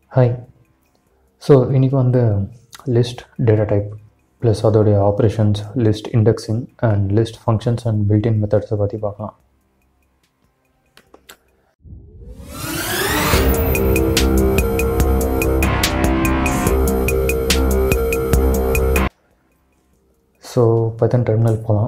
hi so இன்றைக்கி வந்து list data type plus அதோடைய operations list indexing and list functions and built in மெத்தட்ஸை பற்றி பார்க்கலாம் ஸோ பைத்தன் டெர்மினல் போகலாம்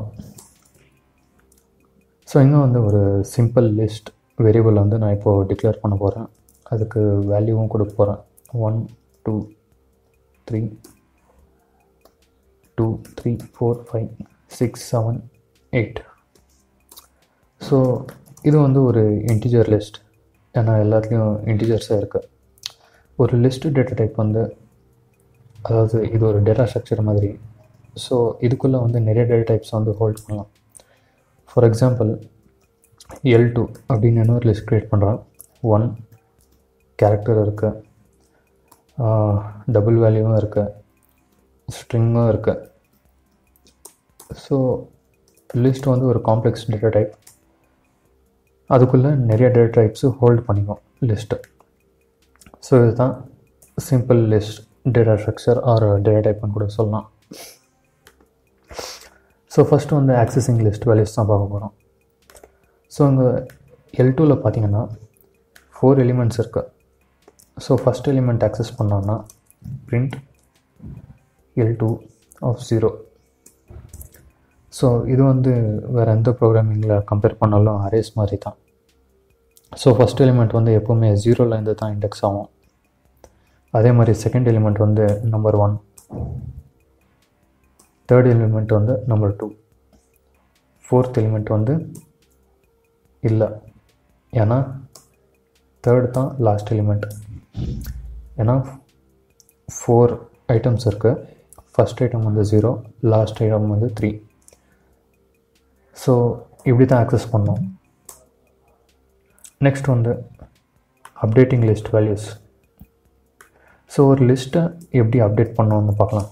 ஸோ இங்கே வந்து ஒரு சிம்பிள் லிஸ்ட் வேரியபிள் வந்து நான் இப்போது டிக்ளேர் பண்ண போகிறேன் அதுக்கு வேல்யூவும் கொடுக்க போகிறேன் one two three two three four five six seven eight so இது வந்து ஒரு இன்டிஜர் லிஸ்ட் ஏன்னா எல்லாத்துலேயும் இன்டிஜர்ஸாக இருக்குது ஒரு லிஸ்ட் டேட்டா டைப் வந்து அதாவது இது ஒரு டேட்டா ஸ்ட்ரக்சர் மாதிரி ஸோ இதுக்குள்ளே வந்து நிறைய டேட்டா டைப்ஸ் வந்து ஹோல்ட் பண்ணலாம் ஃபார் எக்ஸாம்பிள் எல் டூ அப்படின்னு இன்னொரு லிஸ்ட் க்ரியேட் பண்ணுறேன் ஒன் கேரக்டர் இருக்குது டபுள் வேல்யூவும் இருக்குது ஸ்ட்ரிங்கும் இருக்குது ஸோ லிஸ்ட் வந்து ஒரு காம்ப்ளெக்ஸ் டேட்டா டைப் அதுக்குள்ளே நிறைய டேட்டா டைப்ஸு ஹோல்ட் பண்ணிக்கும் லிஸ்ட்டு ஸோ இதுதான் simple list data structure or data டைப்னு கூட சொல்லலாம் ஸோ ஃபஸ்ட்டு வந்து ஆக்சஸிங் லிஸ்ட் வேல்யூஸ் தான் பார்க்க போகிறோம் ஸோ இங்கே எல் டூவில் பார்த்தீங்கன்னா ஃபோர் எலிமெண்ட்ஸ் இருக்குது ஸோ ஃபஸ்ட் எலிமெண்ட் ஆக்சஸ் பண்ணோன்னா print L two of zero so இது வந்து வேறு எந்த ப்ரோக்ராமிங்கில் கம்பேர் பண்ணாலும் அரேஸ் மாதிரி தான் ஸோ ஃபஸ்ட் எலிமெண்ட் வந்து எப்போவுமே ஜீரோலேருந்து தான் இண்டெக்ஸ் ஆகும் அதே மாதிரி செகண்ட் எலிமெண்ட் வந்து நம்பர் ஒன் தேர்ட் எலிமெண்ட் வந்து நம்பர் டூ ஃபோர்த் எலிமெண்ட் வந்து இல்லை ஏன்னா தேர்ட் தான் லாஸ்ட் எலிமெண்ட் ஏன்னா ஃபோர் ஐட்டம்ஸ் இருக்குது ஃபஸ்ட் ஐட்டம் வந்து ஜீரோ லாஸ்ட் ஐட்டம் வந்து த்ரீ ஸோ இப்படி தான் ஆக்சஸ் பண்ணோம் நெக்ஸ்ட் வந்து அப்டேட்டிங் லிஸ்ட் வேல்யூஸ் ஸோ ஒரு லிஸ்ட்டை எப்படி அப்டேட் பண்ணோன்னு பார்க்கலாம்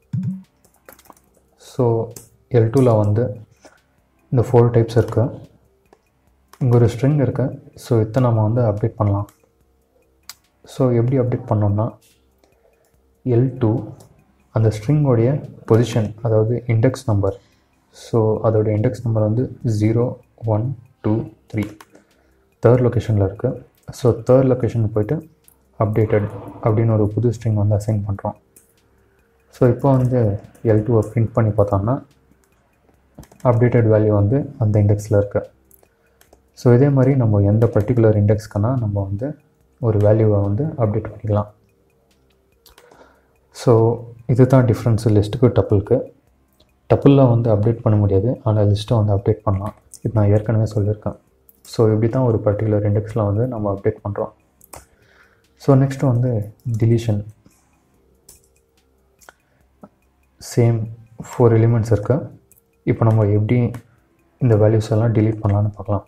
ஸோ எல் டூவில் வந்து இந்த ஃபோர் டைப்ஸ் இருக்குது இங்கே ஒரு ஸ்ட்ரிங் இருக்குது ஸோ இதை நம்ம வந்து அப்டேட் பண்ணலாம் ஸோ எப்படி அப்டேட் பண்ணோம்னா எல் டூ அந்த ஸ்ட்ரிங்கோடைய பொசிஷன் அதாவது இண்டெக்ஸ் நம்பர் ஸோ அதோடைய இண்டெக்ஸ் நம்பர் வந்து zero one two three third லொக்கேஷனில் இருக்குது ஸோ தேர்ட் லொக்கேஷனுக்கு போய்ட்டு அப்டேட்டட் அப்படின்னு ஒரு புது ஸ்ட்ரிங் வந்து அசைன் பண்ணுறோம் ஸோ இப்போ வந்து எல் டூவை பிரிண்ட் பண்ணி பார்த்தோம்னா அப்டேட்டட் வேல்யூ வந்து அந்த இண்டெக்ஸில் இருக்குது ஸோ இதே மாதிரி நம்ம எந்த பர்டிகுலர் இண்டெக்ஸ்க்குனா நம்ம வந்து ஒரு வேல்யூவை வந்து அப்டேட் பண்ணிக்கலாம் ஸோ இது தான் டிஃப்ரென்ஸ் லிஸ்ட்டுக்கு டப்புளுக்கு டப்புளில் வந்து அப்டேட் பண்ண முடியாது ஆனால் லிஸ்ட்டை வந்து அப்டேட் பண்ணலாம் இது நான் ஏற்கனவே சொல்லியிருக்கேன் ஸோ இப்படி தான் ஒரு பர்டிகுலர் இண்டெக்ஸில் வந்து நம்ம அப்டேட் பண்ணுறோம் ஸோ நெக்ஸ்ட்டு வந்து டிலீஷன் சேம் ஃபோர் எலிமெண்ட்ஸ் இருக்கு இப்போ நம்ம எப்படி இந்த வேல்யூஸ் எல்லாம் டிலீட் பண்ணலான்னு பார்க்கலாம்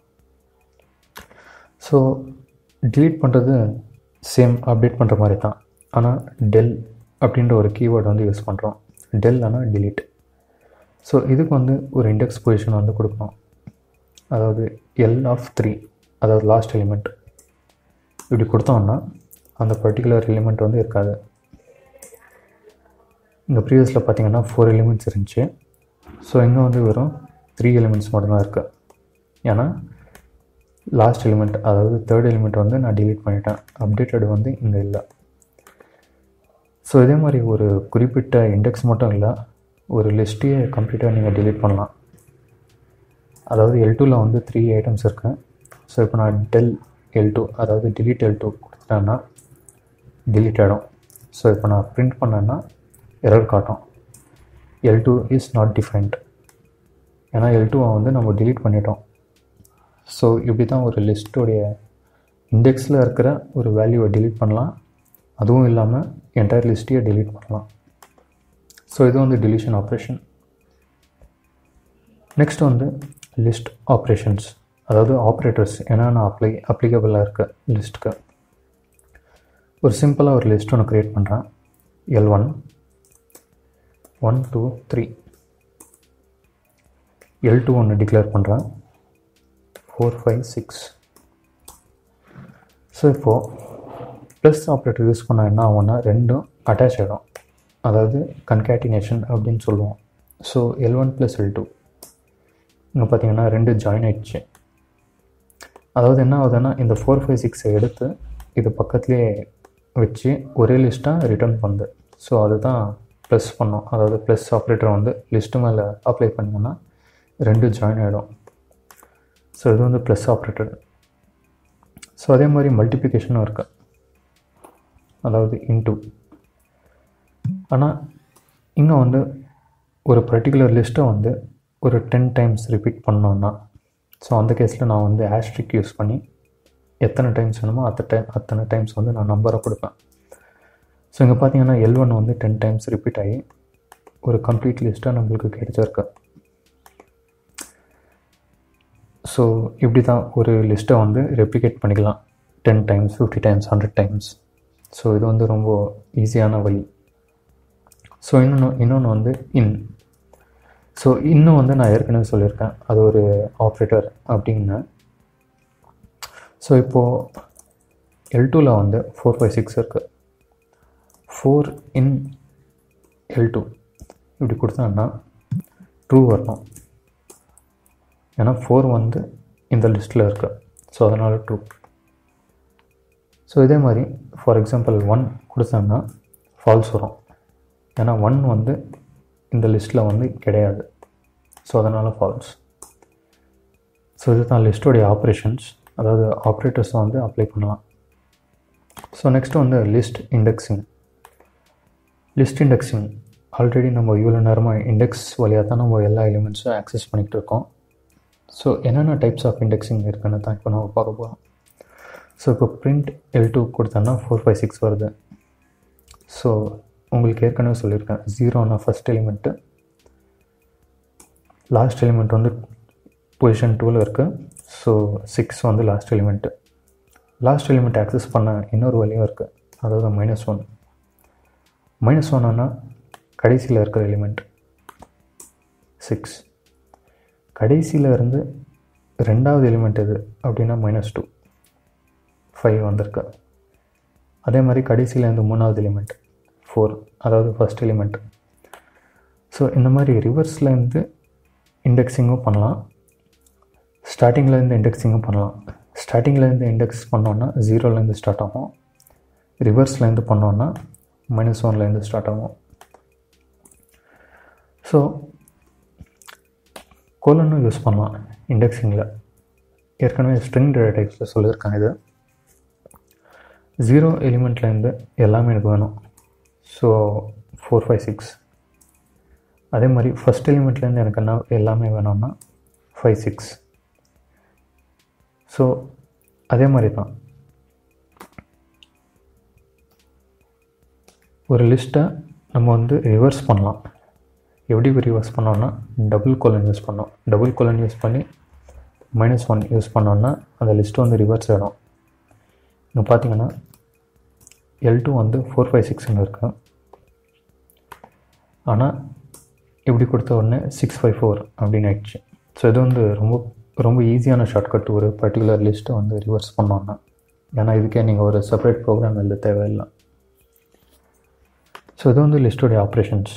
ஸோ டிலீட் பண்ணுறது சேம் அப்டேட் பண்ணுற மாதிரி தான் ஆனால் டெல் அப்படின்ற ஒரு கீவேர்டு வந்து யூஸ் பண்ணுறோம் டெல் ஆனால் டிலீட் ஸோ இதுக்கு வந்து ஒரு இண்டெக்ஸ் பொசிஷன் வந்து கொடுக்கணும் அதாவது எல் ஆஃப் த்ரீ அதாவது லாஸ்ட் எலிமெண்ட் இப்படி கொடுத்தோம்னா அந்த பர்டிகுலர் எலிமெண்ட் வந்து இருக்காது இங்கே ப்ரீவியஸில் பார்த்தீங்கன்னா ஃபோர் எலிமெண்ட்ஸ் இருந்துச்சு ஸோ இங்கே வந்து வெறும் த்ரீ எலிமெண்ட்ஸ் மட்டும்தான் இருக்குது ஏன்னா லாஸ்ட் எலிமெண்ட் அதாவது தேர்ட் எலிமெண்ட் வந்து நான் டிலீட் பண்ணிட்டேன் அப்டேட்டட் வந்து இங்கே இல்லை ஸோ இதே மாதிரி ஒரு குறிப்பிட்ட இண்டெக்ஸ் மட்டும் இல்லை ஒரு லிஸ்ட்டையே கம்ப்ளீட்டாக நீங்கள் டிலீட் பண்ணலாம் அதாவது எல் டூவில் வந்து த்ரீ ஐட்டம்ஸ் இருக்குது ஸோ இப்போ நான் டெல் எல் டூ அதாவது டிலீட் எல் டூ கொடுத்துட்டேன்னா டிலீட் ஆகிடும் ஸோ இப்போ நான் ப்ரிண்ட் பண்ணேன்னா எரர் காட்டும் L two is not defined ஏன்னா எல் டூவை வந்து நம்ம டிலீட் பண்ணிட்டோம் ஸோ இப்படி தான் ஒரு லிஸ்ட்டோடைய இண்டெக்ஸில் இருக்கிற ஒரு வேல்யூவை டிலீட் பண்ணலாம் அதுவும் இல்லாமல் என்டையர் லிஸ்ட்டையே டிலீட் பண்ணலாம் ஸோ இது வந்து டிலீஷன் ஆப்ரேஷன் நெக்ஸ்ட் வந்து லிஸ்ட் ஆப்ரேஷன்ஸ் அதாவது ஆப்ரேட்டர்ஸ் என்னென்ன அப்ளை அப்ளிகபிளாக இருக்குது லிஸ்ட்டுக்கு ஒரு சிம்பிளாக ஒரு லிஸ்ட் ஒன்று க்ரியேட் பண்ணுறேன் L one one two three L two ஒன்று டிக்ளேர் பண்ணுறேன் ஃபோர் ஃபைவ் சிக்ஸ் ஸோ இப்போது ப்ளஸ் ஆப்ரேட்டர் யூஸ் பண்ணால் என்ன ஆகும்னா ரெண்டும் அட்டாச் ஆகிடும் அதாவது கன்கேட்டினேஷன் அப்படின்னு சொல்லுவோம் so L one plus L two இங்கே பார்த்தீங்கன்னா ரெண்டு ஜாயின் ஆயிடுச்சு அதாவது என்ன ஆகுதுன்னா இந்த ஃபோர் ஃபைவ் சிக்ஸை எடுத்து இது பக்கத்துலேயே வச்சு ஒரே லிஸ்ட்டாக ரிட்டர்ன் பண்ணுது ஸோ அதுதான் ப்ளஸ் பண்ணோம் அதாவது ப்ளஸ் ஆப்ரேட்டர் வந்து லிஸ்ட்டு மேலே அப்ளை பண்ணிங்கன்னா ரெண்டு ஜாயின் ஆகிடும் ஸோ இது வந்து ப்ளஸ் ஆப்ரேட்டர் ஸோ அதே மாதிரி மல்டிப்ளிகேஷனும் இருக்கு அதாவது இன்டூ ஆனால் இங்கே வந்து ஒரு பர்டிகுலர் லிஸ்ட்டை வந்து ஒரு டென் டைம்ஸ் ரிப்பீட் பண்ணோன்னா ஸோ அந்த கேஸில் நான் வந்து ஆஸ்ட்ரிக் யூஸ் பண்ணி எத்தனை டைம்ஸ் வேணுமோ அத்தனை டைம் அத்தனை டைம்ஸ் வந்து நான் நம்பரை கொடுப்பேன் ஸோ இங்கே பார்த்தீங்கன்னா எல் ஒன் வந்து டென் டைம்ஸ் ரிப்பீட் ஆகி ஒரு கம்ப்ளீட் லிஸ்ட்டாக நம்மளுக்கு கிடைச்சிருக்கு ஸோ இப்படி தான் ஒரு லிஸ்ட்டை வந்து ரெப்ளிகேட் பண்ணிக்கலாம் ten times fifty times hundred times so இது வந்து ரொம்ப ஈஸியான வழி ஸோ இன்னொன்று இன்னொன்று வந்து இன் ஸோ இன்னும் வந்து நான் ஏற்கனவே சொல்லியிருக்கேன் அது ஒரு ஆப்ரேட்டர் அப்படின்னு ஸோ இப்போது எல் டூவில் வந்து ஃபோர் ஃபைவ் சிக்ஸ் இருக்குது ஃபோர் இன் எல் டூ இப்படி கொடுத்தாங்கன்னா ட்ரூ வரணும் ஏன்னா ஃபோர் வந்து இந்த லிஸ்ட்டில் இருக்குது ஸோ அதனால் ட்ரூ ஸோ இதே மாதிரி ஃபார் எக்ஸாம்பிள் ஒன் கொடுத்தோம்னா ஃபால்ஸ் வரும் ஏன்னா ஒன் வந்து இந்த லிஸ்ட்டில் வந்து கிடையாது ஸோ அதனால் ஃபால்ஸ் ஸோ இதுதான் லிஸ்ட்டோடைய ஆப்ரேஷன்ஸ் அதாவது ஆப்ரேட்டர்ஸை வந்து அப்ளை பண்ணலாம் ஸோ நெக்ஸ்ட் வந்து list indexing list indexing already நம்ம இவ்வளோ நேரமாக இண்டெக்ஸ் வழியாக தான் நம்ம எல்லா எலிமெண்ட்ஸும் ஆக்சஸ் பண்ணிகிட்டு இருக்கோம் ஸோ என்னென்ன டைப்ஸ் ஆஃப் இண்டெக்ஸிங் இருக்குன்னு தான் இப்போ நம்ம பார்க்க போகிறோம் ஸோ இப்போ பிரிண்ட் எல் டூ கொடுத்தோன்னா ஃபோர் ஃபைவ் சிக்ஸ் வருது ஸோ உங்களுக்கு ஏற்கனவே சொல்லியிருக்கேன் ஜீரோனா ஃபஸ்ட் எலிமெண்ட்டு லாஸ்ட் எலிமெண்ட் வந்து பொசிஷன் டூவில் இருக்குது ஸோ சிக்ஸ் வந்து last element last element access பண்ண இன்னொரு வழியும் இருக்குது அதாவது மைனஸ் ஒன் மைனஸ் ஒன்னா கடைசியில் இருக்கிற எலிமெண்ட் சிக்ஸ் கடைசியில் இருந்து ரெண்டாவது எலிமெண்ட் எது அப்படின்னா மைனஸ் டூ ஃபைவ் வந்திருக்கு அதே மாதிரி கடைசியில் இருந்து மூணாவது எலிமெண்ட் ஃபோர் அதாவது ஃபஸ்ட் எலிமெண்ட் ஸோ இந்த மாதிரி ரிவர்ஸ்லேருந்து இண்டெக்ஸிங்கும் பண்ணலாம் ஸ்டார்டிங்லேருந்து இண்டெக்ஸிங்கும் பண்ணலாம் ஸ்டார்டிங்லேருந்து இண்டெக்ஸ் பண்ணோன்னா ஜீரோலேருந்து ஸ்டார்ட் ஆகும் ரிவர்ஸ்லேருந்து பண்ணோன்னா மைனஸ் ஒன்லேருந்து ஸ்டார்ட் ஆகும் ஸோ கோலனும் யூஸ் பண்ணலாம் இண்டெக்ஸிங்கில் ஏற்கனவே ஸ்ட்ரிங் டேட்டா டைப்ஸில் சொல்லியிருக்கேன் இது ஜீரோ எலிமெண்ட்லேருந்து எல்லாமே எனக்கு வேணும் ஸோ ஃபோர் ஃபைவ் சிக்ஸ் அதே மாதிரி ஃபஸ்ட் எலிமெண்ட்லேருந்து எனக்கு என்ன எல்லாமே வேணும்னா ஃபைவ் சிக்ஸ் ஸோ அதே மாதிரி தான் ஒரு லிஸ்ட்டை நம்ம வந்து ரிவர்ஸ் பண்ணலாம் எப்படி ரிவர்ஸ் பண்ணோன்னா டபுள் கோலன் யூஸ் பண்ணோம் டபுள் கோலன் யூஸ் பண்ணி மைனஸ் ஒன் யூஸ் பண்ணோன்னா அந்த லிஸ்ட்டு வந்து ரிவர்ஸ் ஆகிடும் இங்கே பார்த்தீங்கன்னா எல் டூ வந்து ஃபோர் ஃபைவ் சிக்ஸ்னு இருக்கு ஆனால் இப்படி கொடுத்த உடனே சிக்ஸ் ஃபைவ் ஃபோர் அப்படின்னு ஆயிடுச்சு ஸோ இது வந்து ரொம்ப ரொம்ப ஈஸியான ஷார்ட்கட் ஒரு பர்டிகுலர் லிஸ்ட்டை வந்து ரிவர்ஸ் பண்ணோன்னா ஏன்னா இதுக்கே நீங்கள் ஒரு செப்பரேட் ப்ரோக்ராம் எழுத தேவையில்லை ஸோ இது வந்து லிஸ்ட்டோடைய ஆப்ரேஷன்ஸ்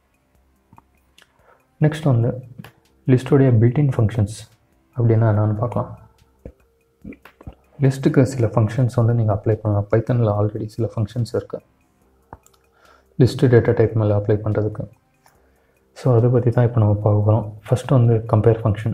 நெக்ஸ்ட் வந்து லிஸ்ட்டோடைய பில்டின் ஃபங்க்ஷன்ஸ் அப்படின்னா என்னென்னு பார்க்கலாம் லிஸ்ட்டுக்கு சில ஃபங்க்ஷன்ஸ் வந்து நீங்கள் அப்ளை பண்ணலாம் பைத்தனில் ஆல்ரெடி சில ஃபங்க்ஷன்ஸ் இருக்குது லிஸ்ட்டு டேட்டா டைப் மேலே அப்ளை பண்ணுறதுக்கு ஸோ அதை பற்றி தான் இப்போ நம்ம பார்க்க போகிறோம் ஃபஸ்ட்டு வந்து கம்பேர் ஃபங்க்ஷன்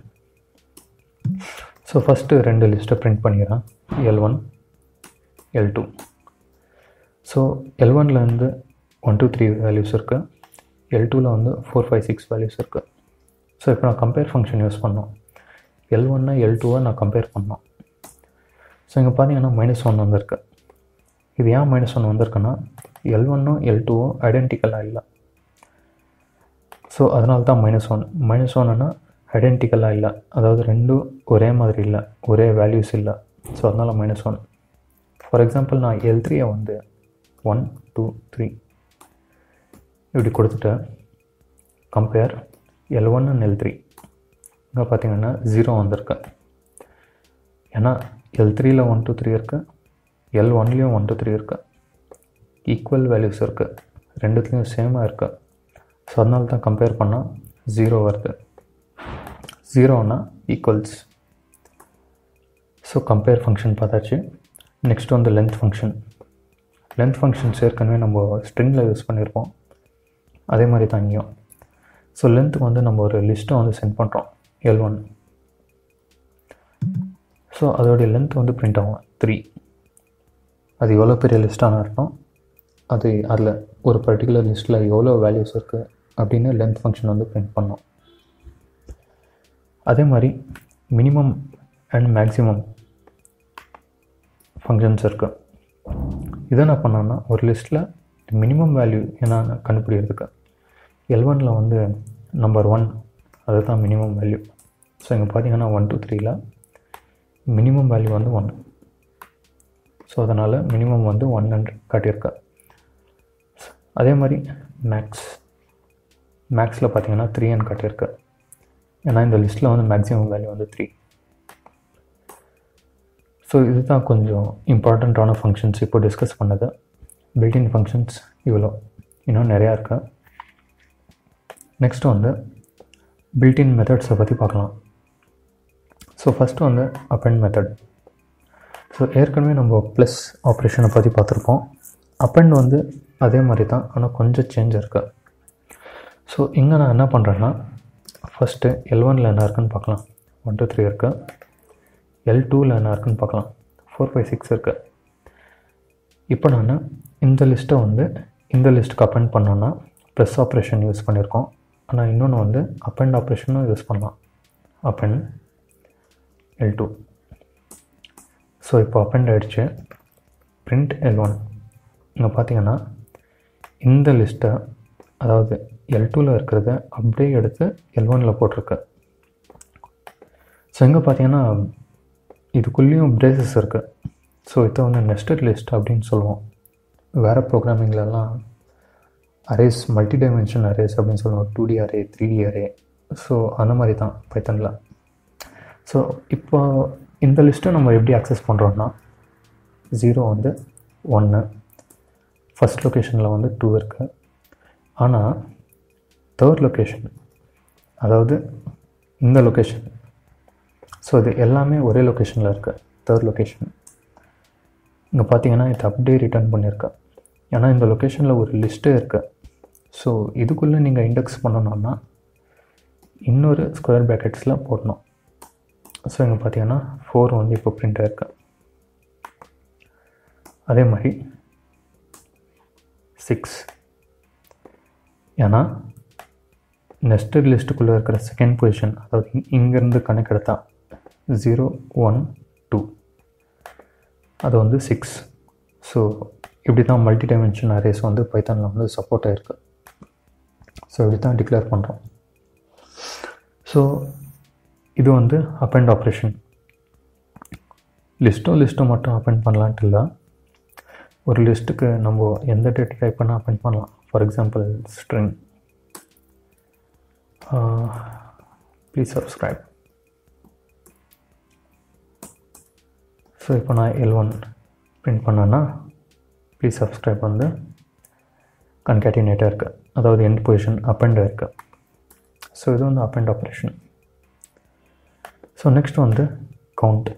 ஸோ ஃபஸ்ட்டு ரெண்டு லிஸ்ட்டை பிரிண்ட் பண்ணிக்கிறேன் L one L two so L ஒன்லேருந்து ஒன் டூ த்ரீ வேல்யூஸ் இருக்குது எல் டூவில் வந்து ஃபோர் ஃபைவ் சிக்ஸ் வேல்யூஸ் இருக்குது ஸோ இப்போ நான் கம்பேர் ஃபங்க்ஷன் யூஸ் பண்ணோம் எல் ஒன்னை எல் டூவை நான் கம்பேர் பண்ணோம் ஸோ இங்கே பார்த்தீங்கன்னா மைனஸ் ஒன் வந்திருக்கு இது ஏன் மைனஸ் ஒன் வந்திருக்குன்னா எல் ஒன்னும் எல் டூவும் ஐடென்டிக்கலாக இல்லை ஸோ அதனால தான் மைனஸ் ஒன் மைனஸ் ஒன்னுனா ஐடென்டிக்கலாக இல்லை அதாவது ரெண்டும் ஒரே மாதிரி இல்லை ஒரே வேல்யூஸ் இல்லை ஸோ அதனால் மைனஸ் ஒன் ஃபார் எக்ஸாம்பிள் நான் எல் த்ரீயை வந்து ஒன் டூ த்ரீ இப்படி கொடுத்துட்டு compare L one and L three இங்கே பார்த்தீங்கன்னா ஜீரோ வந்திருக்கு ஏன்னா எல் த்ரீயில் ஒன் டூ த்ரீ இருக்குது எல் ஒன்லேயும் ஒன் டூ த்ரீ இருக்குது ஈக்குவல் வேல்யூஸ் இருக்குது ரெண்டுத்துலேயும் சேமாக இருக்குது ஸோ அதனால தான் கம்பேர் பண்ணால் ஜீரோ வருது ஜீரோனா ஈக்குவல்ஸ் ஸோ கம்பேர் ஃபங்க்ஷன் பார்த்தாச்சு நெக்ஸ்ட் வந்து லென்த் ஃபங்க்ஷன் லென்த் ஃபங்க்ஷன்ஸ் ஏற்கனவே நம்ம ஸ்ட்ரிங்கில் யூஸ் பண்ணியிருப்போம் அதே மாதிரி தான் இங்கேயும் ஸோ லென்த்துக்கு வந்து நம்ம ஒரு லிஸ்ட்டை வந்து சென்ட் பண்ணுறோம் எல் ஒன் ஸோ அதோடைய லென்த் வந்து பிரிண்ட் ஆகும் த்ரீ அது எவ்வளோ பெரிய லிஸ்ட்டான இருக்கும் அது அதில் ஒரு பர்டிகுலர் லிஸ்ட்டில் எவ்வளோ வேல்யூஸ் இருக்குது அப்படின்னு லென்த் ஃபங்க்ஷன் வந்து பிரிண்ட் பண்ணோம் அதே மாதிரி மினிமம் அண்ட் மேக்ஸிமம் ஃபங்க்ஷன்ஸ் இருக்குது இதை என்ன பண்ணோன்னா ஒரு லிஸ்ட்டில் மினிமம் வேல்யூ என்னன்னு கண்டுபிடிக்கிறதுக்கு எல் ஒனில் வந்து நம்பர் ஒன் அதுதான் மினிமம் வேல்யூ ஸோ இங்கே பார்த்தீங்கன்னா ஒன் டூ த்ரீயில் மினிமம் வேல்யூ வந்து ஒன் ஸோ அதனால் மினிமம் வந்து ஒன் ஹண்ட்ரட் காட்டியிருக்கேன் அதே மாதிரி மேக்ஸ் மேக்ஸில் பார்த்தீங்கன்னா த்ரீன்னு காட்டியிருக்கு ஏன்னா இந்த லிஸ்ட்டில் வந்து மேக்ஸிமம் வேல்யூ வந்து த்ரீ ஸோ இதுதான் கொஞ்சம் இம்பார்ட்டண்ட்டான ஃபங்க்ஷன்ஸ் இப்போ டிஸ்கஸ் பண்ணது பில்டின் ஃபங்க்ஷன்ஸ் இவ்வளோ இன்னும் நிறையா இருக்கு நெக்ஸ்ட் வந்து பில்டின் மெத்தட்ஸை பற்றி பார்க்கலாம் ஸோ ஃபஸ்ட்டு வந்து அப்பெண்ட் மெத்தட் ஸோ ஏற்கனவே நம்ம ப்ளஸ் ஆப்ரேஷனை பற்றி பார்த்துருப்போம் அப்பெண்ட் வந்து அதே மாதிரி தான் ஆனால் கொஞ்சம் சேஞ்ச் இருக்குது ஸோ இங்கே நான் என்ன பண்ணுறேன்னா ஃபஸ்ட்டு எல் ஒனில் என்ன இருக்குன்னு பார்க்கலாம் ஒன் டூ த்ரீ இருக்குது எல் டூவில் என்ன இருக்குன்னு பார்க்கலாம் ஃபோர் ஃபைவ் சிக்ஸ் இருக்குது இப்போ நான் இந்த லிஸ்ட்டை வந்து இந்த லிஸ்ட்டுக்கு அப்பெண்ட் பண்ணோன்னா ப்ளஸ் ஆப்ரேஷன் யூஸ் பண்ணியிருக்கோம் ஆனால் இன்னொன்று வந்து அப்பெண்ட் ஆப்ரேஷனும் யூஸ் பண்ணலாம் அப்பெண்ட் எல் டூ ஸோ இப்போ அப்பெண்ட் ஆகிடுச்சு பிரிண்ட் எல் ஒன் இங்கே பார்த்தீங்கன்னா இந்த லிஸ்ட்டை அதாவது எல் டூவில் இருக்கிறத அப்படியே எடுத்து எல் ஒனில் போட்டிருக்கு ஸோ இங்கே பார்த்தீங்கன்னா இதுக்குள்ளேயும் பிரேசஸ் இருக்குது ஸோ இதை வந்து நெஸ்டட் லிஸ்ட் அப்படின்னு சொல்லுவோம் வேறு ப்ரோக்ராமிங்லலாம் அரேஸ் மல்டி டைமென்ஷன் அரேஸ் அப்படின்னு சொல்லுவோம் two D array three D array so அந்த மாதிரி தான் பைத்தனில் ஸோ இப்போ இந்த லிஸ்ட்டை நம்ம எப்படி அக்சஸ் பண்ணுறோன்னா ஜீரோ வந்து ஒன்று ஃபஸ்ட் லொக்கேஷனில் வந்து டூ இருக்குது ஆனால் தேர்ட் லொக்கேஷன் அதாவது இந்த லொக்கேஷன் ஸோ இது எல்லாமே ஒரே லொக்கேஷனில் இருக்குது தேர்ட் லொக்கேஷன் இங்கே பார்த்தீங்கன்னா இது அப்படியே ரிட்டர்ன் பண்ணியிருக்கேன் ஏன்னா இந்த லொக்கேஷனில் ஒரு லிஸ்ட்டே இருக்குது ஸோ இதுக்குள்ளே நீங்கள் இண்டெக்ஸ் பண்ணணும்னா இன்னொரு ஸ்கொயர் பேக்கெட்ஸில் போடணும் ஸோ இங்கே பார்த்தீங்கன்னா ஃபோர் வந்து இப்போ பிரிண்ட் ஆயிருக்கு அதே மாதிரி சிக்ஸ் ஏன்னா நெஸ்டட் லிஸ்ட்டுக்குள்ளே இருக்கிற செகண்ட் பொசிஷன் அதாவது இங்கேருந்து கணக்கு எடுத்தா ஜீரோ ஒன் டூ அது வந்து சிக்ஸ் ஸோ இப்படி தான் மல்டி டைமென்ஷன் அரேஸ் வந்து பைத்தானில் வந்து சப்போர்ட் ஆகிருக்கு ஸோ இப்படி தான் டிக்ளேர் பண்ணுறோம் ஸோ இது வந்து அப்பெண்ட் ஆப்ரேஷன் லிஸ்ட்டோ லிஸ்ட்டோ மட்டும் அப்பெண்ட் பண்ணலான்ட்டு இல்லை ஒரு லிஸ்ட்டுக்கு நம்ம எந்த டேட் டைப் பண்ணால் அப்பெண்ட் பண்ணலாம் for example string please subscribe so இப்போ நான் எல் ஒன் பிரிண்ட் பண்ணேன்னா ப்ளீஸ் சப்ஸ்கிரைப் வந்து கன்கேட்டினேட்டாக இருக்குது அதாவது எண்ட் பொசிஷன் அப்பெண்டாக இருக்குது ஸோ இது வந்து அப்பெண்ட் ஆப்ரேஷன் ஸோ நெக்ஸ்ட் வந்து count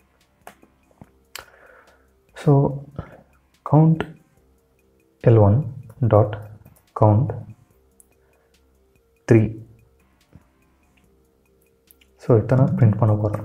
so count L one dot count three so இத்தனை பிரிண்ட் பண்ண போகிறேன்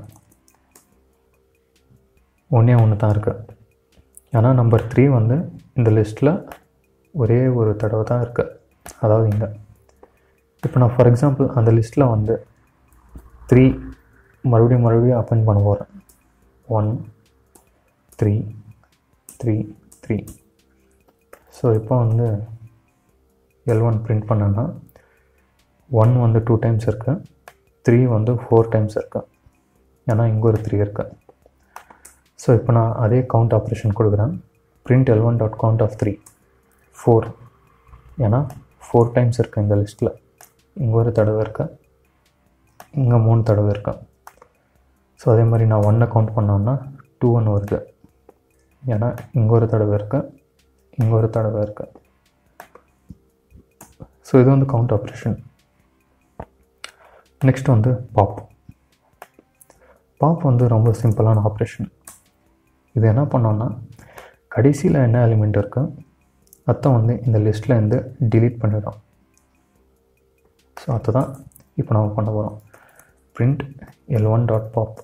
ஒன்றே ஒன்று தான் இருக்குது ஏன்னா நம்பர் த்ரீ வந்து இந்த லிஸ்ட்டில் ஒரே ஒரு தடவை தான் இருக்குது அதாவது இங்கே இப்போ நான் ஃபார் எக்ஸாம்பிள் அந்த லிஸ்ட்டில் வந்து த்ரீ மறுபடியும் மறுபடியும் அப்பெண்ட் பண்ண போகிறேன் one three three three so இப்போ வந்து எல் ஒன் பிரிண்ட் பண்ணேன்னா ஒன் வந்து டூ டைம்ஸ் இருக்குது த்ரீ வந்து ஃபோர் டைம்ஸ் இருக்குது ஏன்னா இங்கே ஒரு த்ரீ இருக்குது ஸோ இப்போ நான் அதே கவுண்ட் ஆப்ரேஷன் கொடுக்குறேன் print L one dot count of three four ஏன்னா ஃபோர் டைம்ஸ் இருக்குது இந்த லிஸ்ட்டில் இங்கே ஒரு தடவை இருக்கேன் இங்கே மூணு தடவை இருக்கேன் ஸோ அதே மாதிரி நான் ஒன்னை கவுண்ட் பண்ணோன்னா டூ ஒன் வருது ஏன்னா இங்கே ஒரு தடவை இருக்கேன் இங்கே ஒரு தடவை இருக்குது ஸோ இது வந்து கவுண்ட் ஆப்ரேஷன் நெக்ஸ்ட் வந்து பாப் பாப் வந்து ரொம்ப சிம்பிளான ஆப்ரேஷன் இது என்ன பண்ணோன்னா கடைசியில் என்ன எலிமெண்ட் இருக்கோ அதை வந்து இந்த லிஸ்ட்டில் இருந்து டிலீட் பண்ணிடும் ஸோ அதை தான் இப்போ நம்ம பண்ண போகிறோம் print L one dot pop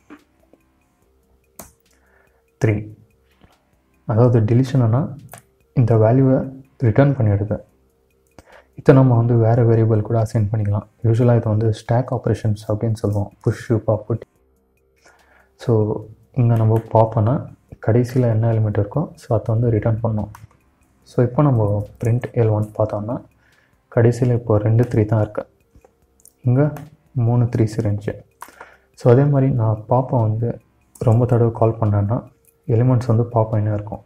three அதாவது டிலிஷன்னா இந்த வேல்யூவை ரிட்டர்ன் பண்ணிடுது இதை நம்ம வந்து வேறு வேரியபிள் கூட அசைன் பண்ணிக்கலாம் யூஸ்வலாக இது வந்து ஸ்டாக் ஆப்ரேஷன்ஸ் அப்படின்னு சொல்லுவோம் புஷ்ஷு பாப்பு ஸோ இங்கே நம்ம பார்ப்போன்னா கடைசியில் என்ன எலிமெண்ட் இருக்கோ ஸோ அதை வந்து ரிட்டர்ன் பண்ணோம் ஸோ இப்போ நம்ம print எல் ஒன் பார்த்தோம்னா கடைசியில் இப்போ ரெண்டு த்ரீ தான் இருக்கு இங்கே மூணு த்ரீஸ் இருந்துச்சு ஸோ அதே மாதிரி நான் பாப்பா வந்து ரொம்ப தடவை கால் பண்ணேன்னா எலிமெண்ட்ஸ் வந்து பாப்பா என்ன இருக்கும்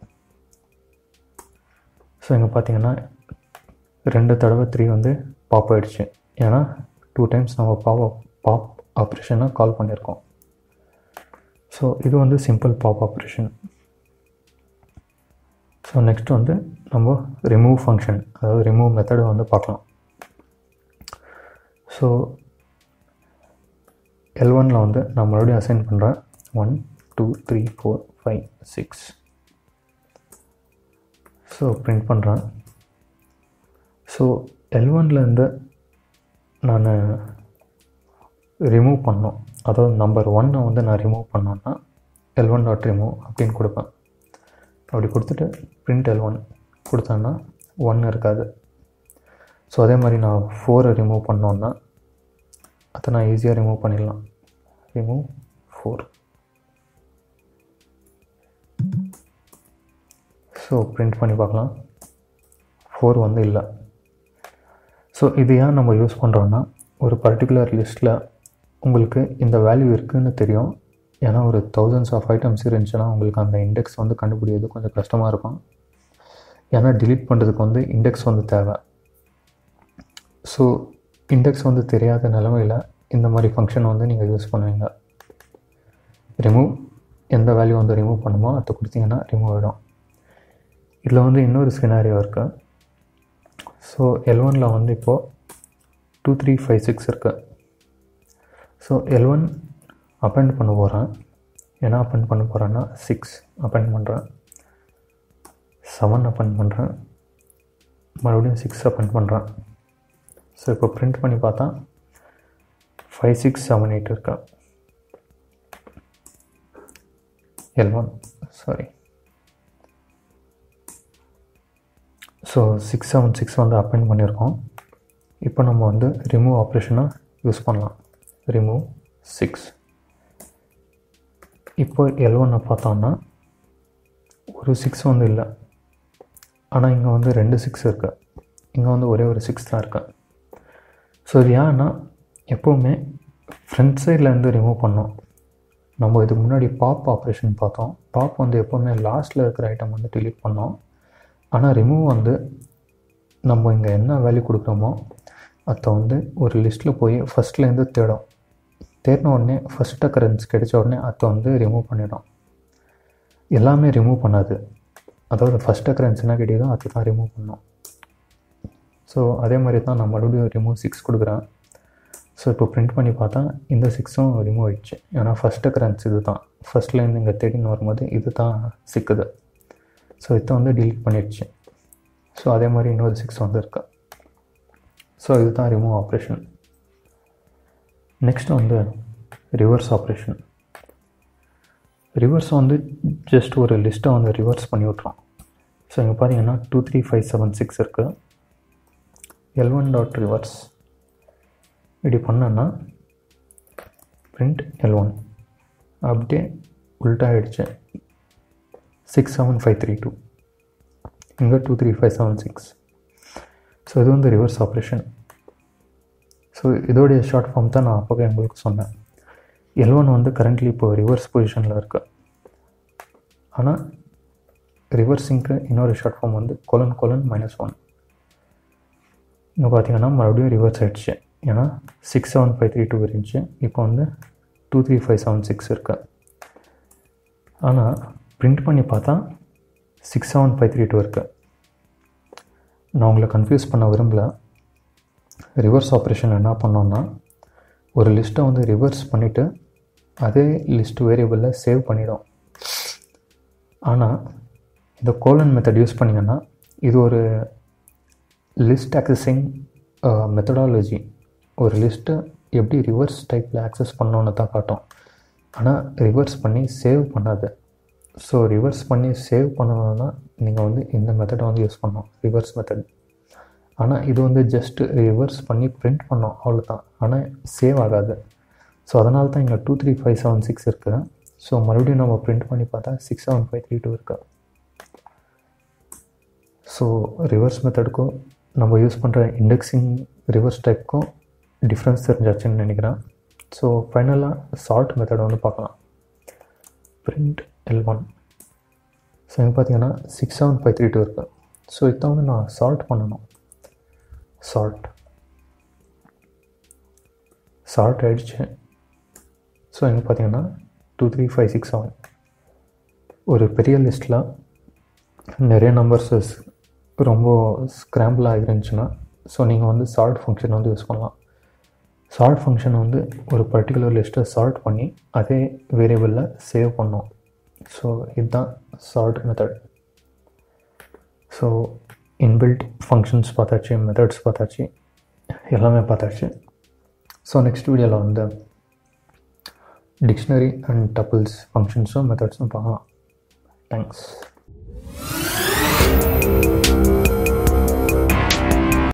ஸோ இங்கே பார்த்தீங்கன்னா ரெண்டு தடவை த்ரீ வந்து பாப் ஆயிடுச்சு ஏன்னா டூ டைம்ஸ் நம்ம பாப்பா பாப் ஆப்ரேஷனாக கால் பண்ணியிருக்கோம் ஸோ இது வந்து simple pop operation so next வந்து நம்ம ரிமூவ் ஃபங்க்ஷன் அதாவது ரிமூவ் மெத்தடை வந்து பார்க்கலாம் ஸோ எல் ஒனில் வந்து நான் மறுபடியும் அசைன் பண்ணுறேன் one two three four five six so print பண்ணுறேன் ஸோ எல் ஒன்லேருந்து நான் ரிமூவ் பண்ணோம் அதாவது நம்பர் ஒன்னை வந்து நான் ரிமூவ் பண்ணோன்னா எல் ஒன் டாட் ரிமூவ் அப்படின்னு கொடுப்பேன் அப்படி கொடுத்துட்டு பிரிண்ட் எல் ஒன் கொடுத்தேன்னா ஒன் இருக்காது ஸோ அதே மாதிரி நான் ஃபோரை ரிமூவ் பண்ணோன்னா அதை நான் ஈஸியாக ரிமூவ் பண்ணிடலாம் ரிமூவ் ஃபோர் ஸோ பிரிண்ட் பண்ணி பார்க்கலாம் ஃபோர் வந்து இல்லை ஸோ இது ஏன் நம்ம யூஸ் பண்ணுறோன்னா ஒரு பர்டிகுலர் லிஸ்ட்டில் உங்களுக்கு இந்த வேல்யூ இருக்குதுன்னு தெரியும் ஏன்னா ஒரு தௌசண்ட்ஸ் ஆஃப் ஐட்டம்ஸ் இருந்துச்சுன்னா உங்களுக்கு அந்த இண்டெக்ஸ் வந்து கண்டுபிடிக்கிறது கொஞ்சம் கஷ்டமாக இருக்கும் ஏன்னா டிலீட் பண்ணுறதுக்கு வந்து இண்டெக்ஸ் வந்து தேவை ஸோ இண்டெக்ஸ் வந்து தெரியாத நிலமையில் இந்த மாதிரி ஃபங்க்ஷன் வந்து நீங்கள் யூஸ் பண்ணுவீங்க ரிமூவ் எந்த வேல்யூ வந்து ரிமூவ் பண்ணுமோ அதை கொடுத்தீங்கன்னா ரிமூவ் ஆகிடும் இதில் வந்து இன்னொரு சினாரியோ இருக்குது ஸோ எல் ஒனில் வந்து இப்போது டூ த்ரீ ஃபைவ் சிக்ஸ் இருக்குது ஸோ எல் ஒன் அப்பெண்ட் பண்ண போகிறேன் என்ன அப்பெண்ட் பண்ண போகிறேன்னா சிக்ஸ் அப்பெண்ட் பண்ணுறேன் செவன் அப்பெண்ட் பண்ணுறேன் மறுபடியும் சிக்ஸ் அப்பெண்ட் பண்ணுறேன் ஸோ இப்போ பிரிண்ட் பண்ணி பார்த்தா ஃபைவ் சிக்ஸ் செவன் எயிட் இருக்கா L one sorry so six seven six வந்து அப்பெண்ட் பண்ணியிருக்கோம் இப்போ நம்ம வந்து ரிமூவ் ஆப்ரேஷனாக யூஸ் பண்ணலாம் ரிமூவ் சிக்ஸ் இப்போ எல் ஒன்னை பார்த்தோம்னா ஒரு சிக்ஸ் வந்து இல்லை ஆனால் இங்கே வந்து ரெண்டு சிக்ஸ் இருக்குது இங்கே வந்து ஒரே ஒரு சிக்ஸ் தான் இருக்கு ஸோ இது ஏன்னா எப்போவுமே ஃப்ரண்ட் சைட்லேருந்து ரிமூவ் பண்ணோம் நம்ம இதுக்கு முன்னாடி பாப் ஆப்ரேஷன் பார்த்தோம் பாப் வந்து எப்போவுமே லாஸ்ட்டில் இருக்கிற ஐட்டம் வந்து டிலீட் பண்ணோம் ஆனால் ரிமூவ் வந்து நம்ம இங்கே என்ன வேல்யூ கொடுக்குறோமோ அதை வந்து ஒரு லிஸ்ட்டில் போய் ஃபஸ்ட்லேருந்து தேடும் தேடின உடனே ஃபஸ்ட் அக்கரன்ஸ் கிடைச்ச உடனே அதை வந்து ரிமூவ் பண்ணிடும் எல்லாமே ரிமூவ் பண்ணாது அதாவது ஃபஸ்ட் அக்கரன்ஸ் என்ன கிடையாதோ அதை தான் ரிமூவ் பண்ணோம் ஸோ அதே மாதிரி தான் நான் மறுபடியும் ரிமூவ் சிக்ஸ் கொடுக்குறேன் ஸோ இப்போ பிரிண்ட் பண்ணி பார்த்தா இந்த சிக்ஸும் ரிமூவ் ஆயிடுச்சு ஏன்னா ஃபஸ்ட் அக்கரன்ஸ் இது தான் ஃபஸ்ட்லேருந்து இங்கே தேடின்னு வரும்போது இது தான் சிக்குது ஸோ இதை வந்து டிலீட் பண்ணிடுச்சு ஸோ அதே மாதிரி இன்னொரு சிக்ஸ் வந்து இருக்கு ஸோ இதுதான் ரிமூவ் ஆப்ரேஷன் நெக்ஸ்ட் வந்து ரிவர்ஸ் ஆப்ரேஷன் ரிவர்ஸ் வந்து ஜஸ்ட் ஒரு லிஸ்ட்டை வந்து ரிவர்ஸ் பண்ணி விட்றோம் ஸோ இங்கே பார்த்தீங்கன்னா two three five seven six இருக்குது எல் ஒன் டாட் ரிவர்ஸ் இப்படி பண்ணேன்னா பிரிண்ட் எல் ஒன் அப்படியே உல்ட்டா ஆகிடுச்சு six seven five three two இங்கே two three five seven six so இது வந்து ரிவர்ஸ் ஆப்ரேஷன் ஸோ இதோடைய ஷார்ட் ஃபார்ம் தான் நான் அப்போவே உங்களுக்கு சொன்னேன் எல் ஒன் வந்து கரண்ட்லி இப்போ ரிவர்ஸ் பொசிஷனில் இருக்கு ஆனால் ரிவர்ஸிங்க்கு இன்னொரு ஷார்ட் ஃபார்ம் வந்து கொலன் கொலன் மைனஸ் ஒன் இங்கே பார்த்தீங்கன்னா மறுபடியும் ரிவர்ஸ் ஆகிடுச்சு ஏன்னா six seven five three two இருந்துச்சு இப்போ வந்து two three five seven six இருக்கு ஆனால் பிரிண்ட் பண்ணி பார்த்தா six seven five three two இருக்குது நான் உங்களை கன்ஃபியூஸ் பண்ண விரும்பல ரிவர்ஸ் ஆப்ரேஷன் என்ன பண்ணோன்னா ஒரு லிஸ்ட்டை வந்து ரிவர்ஸ் பண்ணிவிட்டு அதே லிஸ்ட் வேரியபிளில் சேவ் பண்ணிடும் ஆனால் இந்த கோலன் மெத்தட் யூஸ் பண்ணிங்கன்னா இது ஒரு லிஸ்ட் ஆக்சஸிங் மெத்தடாலஜி ஒரு லிஸ்ட்டை எப்படி ரிவர்ஸ் டைப்பில் ஆக்சஸ் பண்ணோன்னு தான் காட்டும் ஆனால் ரிவர்ஸ் பண்ணி சேவ் பண்ணாது ஸோ ரிவர்ஸ் பண்ணி சேவ் பண்ணணும்னா நீங்கள் வந்து இந்த மெத்தடை வந்து யூஸ் பண்ணணும் ரிவர்ஸ் மெத்தட் ஆனால் இது வந்து ஜஸ்ட் ரிவர்ஸ் பண்ணி பிரிண்ட் பண்ணோம் அவ்வளோதான் ஆனால் சேவ் ஆகாது ஸோ அதனால தான் இங்கே two three five seven six இருக்குது ஸோ மறுபடியும் நம்ம பிரிண்ட் பண்ணி பார்த்தா six seven five three two இருக்குது ஸோ ரிவர்ஸ் மெத்தடுக்கும் நம்ம யூஸ் பண்ணுற இண்டெக்ஸிங் ரிவர்ஸ் டைப்புக்கும் டிஃப்ரென்ஸ் தெரிஞ்சாச்சுன்னு நினைக்கிறேன் ஸோ ஃபைனலாக சால்ட் மெத்தட் வந்து பார்க்கலாம் பிரிண்ட் எல் ஒன் ஸோ இங்கே பார்த்தீங்கன்னா six seven five three two இருக்குது ஸோ இதை வந்து நான் சால்ட் பண்ணணும் சால்ட் சால்ட் ஆயிடுச்சு ஸோ இங்கே பார்த்தீங்கன்னா two three five six seven ஒரு பெரிய லிஸ்ட்டில் நிறைய நம்பர்ஸஸ் ரொம்ப ஸ்க்ராம்பிள் ஆகிருந்துச்சுன்னா ஸோ நீங்கள் வந்து சால்ட் ஃபங்க்ஷன் வந்து யூஸ் பண்ணலாம் சால்ட் ஃபங்க்ஷனை வந்து ஒரு பர்டிகுலர் லிஸ்ட்டை சால்ட் பண்ணி அதே வேரியபிளில் சேவ் பண்ணோம் ஸோ இதுதான் sort method so inbuilt functions பார்த்தாச்சு மெத்தட்ஸ் பார்த்தாச்சு எல்லாமே பார்த்தாச்சு ஸோ நெக்ஸ்ட் வீடியோவில் வந்து டிக்ஷனரி அண்ட் டப்புள்ஸ் ஃபங்க்ஷன்ஸும் மெத்தட்ஸும் பார்க்கலாம் தேங்க்ஸ்